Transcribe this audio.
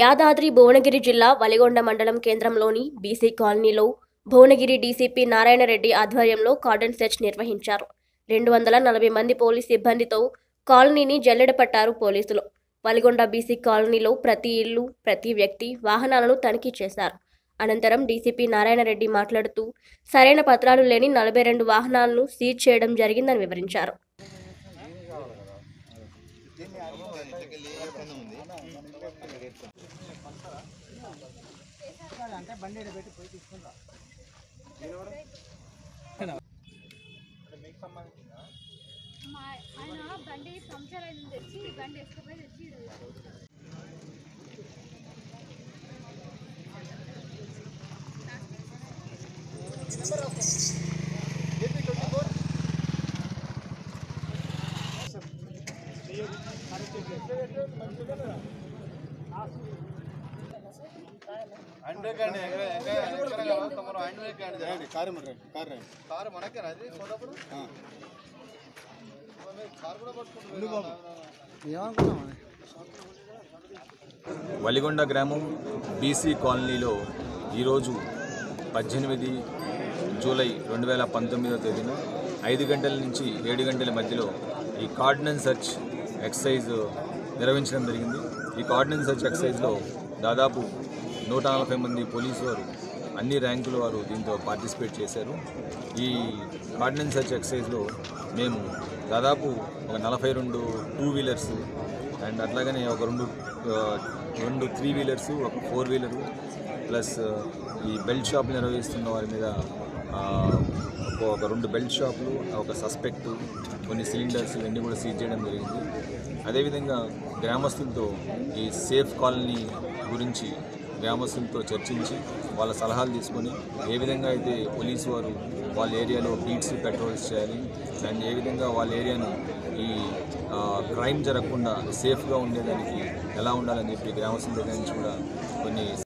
యాదాద్రి భువనగిరి జిల్లా వలిగొండ మండలం కేంద్రంలోని బీసీ కాలనీలో భువనగిరి డీసీపీ నారాయణరెడ్డి ఆధ్వర్యంలో కార్డన్ సెర్చ్ నిర్వహించారు రెండు వందల నలభై మంది పోలీస్ సిబ్బందితో కాలనీని జల్లెడపట్టారు పోలీసులు వలిగొండ బీసీ కాలనీలో ప్రతి ఇల్లు ప్రతి వ్యక్తి వాహనాలను తనిఖీ చేశారు అనంతరం డీసీపీ నారాయణరెడ్డి మాట్లాడుతూ సరైన పత్రాలు లేని నలభై రెండు వాహనాలను సీజ్ చేయడం జరిగిందని వివరించారు మా ఆయన బండి పంక్చర్ అయింది తెచ్చి బండి వేసుకుపోయి తెచ్చి హ్యాండ్ బ్రేక్ అండి ఎక్కడ ఎక్కడ ఎక్కడ కావాలి తమరు హ్యాండ్ బ్రేక్ అండి రండి కారు మరి కారు రండి కారు మనకేనా అది సోదప్పుడు కారు కూడా పట్టుకుంటుంది ఏమనుకున్నాం వలిగొండ గ్రామం బీసీ కాలనీలో ఈరోజు పద్దెనిమిది జూలై రెండు వేల పంతొమ్మిదో తేదీన ఐదు గంటల నుంచి ఏడు గంటల మధ్యలో ఈ కార్డినెన్స్ సర్చ్ ఎక్సర్సైజ్ నిర్వహించడం జరిగింది ఈ కార్డినెన్స్ సర్చ్ ఎక్సర్సైజ్లో దాదాపు నూట నలభై మంది పోలీసు వారు అన్ని ర్యాంకుల వారు దీంతో పార్టిసిపేట్ చేశారు ఈ కార్డినెన్స్ సర్చ్ ఎక్సర్సైజ్లో మేము దాదాపు ఒక నలభై రెండు టూ వీలర్స్ అండ్ అట్లాగనే ఒక రెండు ఆ, రెండు త్రీ వీలర్స్ ఒక ఫోర్ వీలరు ప్లస్ ఈ బెల్ట్ షాప్ నిర్వహిస్తున్న వారి మీద ఆ, ఒక- ఒక రెండు బెల్ట్ షాపులు ఒక సస్పెక్ట్ కొన్ని సిలిండర్స్ ఇవన్నీ కూడా సీజ్ చేయడం జరిగింది అదేవిధంగా గ్రామస్తులతో ఈ సేఫ్ కాలనీ గురించి గ్రామస్తులతో చర్చించి వాళ్ళ సలహాలు తీసుకొని ఏ విధంగా అయితే పోలీసు వారు వాళ్ళ ఏరియాలో బీట్స్ పెట్రోల్స్ చేయాలి అండ్ ఏ విధంగా వాళ్ళ ఏరియాను ఈ ఆ, క్రైమ్ జరగకుండా సేఫ్గా ఉండేదానికి ఎలా ఉండాలని చెప్పి గ్రామస్తుల దగ్గర నుంచి కూడా కొన్ని